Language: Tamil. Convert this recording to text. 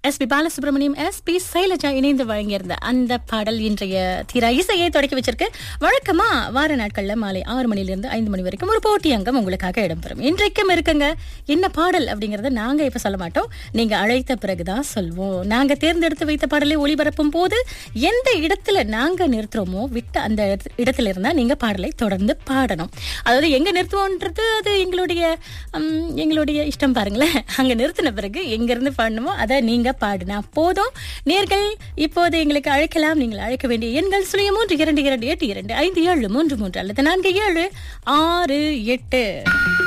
S P Balasubrahmanyam S P Sailaja இணைந்து வழங்கியிருந்த அந்த பாடல் இன்றைய தீரா இசையை தொடக்கி வச்சிருக்கு வழக்கமா வார நாட்கள்ல மாலை ஆறு மணிலிருந்து ஐந்து மணி வரைக்கும் ஒரு போட்டி அங்கம் உங்களுக்காக இடம்பெறும் இன்றைக்கும் இருக்குங்க என்ன பாடல் அப்படிங்கறத நாங்க இப்ப சொல்ல மாட்டோம் நீங்க அழைத்த பிறகுதான் சொல்வோம் நாங்க தேர்ந்தெடுத்து வைத்த பாடலை ஒளிபரப்பும் போது எந்த இடத்துல நாங்க நிறுத்துறோமோ விட்ட அந்த இடத்து- இடத்துல இருந்தா நீங்க பாடலை தொடர்ந்து பாடணும் அதாவது எங்க நிறுத்துவோன்றது அது எங்களுடைய ம், எங்களுடைய இஷ்டம் பாருங்களேன் அங்க நிறுத்தின பிறகு எங்க இருந்து பாடணுமோ அதை நீங்க பாடினா போதும் நேர்கள் இப்போது எங்களுக்கு அழைக்கலாம் நீங்கள் அழைக்க வேண்டிய எண்கள் சுழிய மூன்று இரண்டு இரண்டு எட்டு இரண்டு ஐந்து ஏழு மூன்று மூன்று அல்லது நான்கு ஏழு ஆறு எட்டு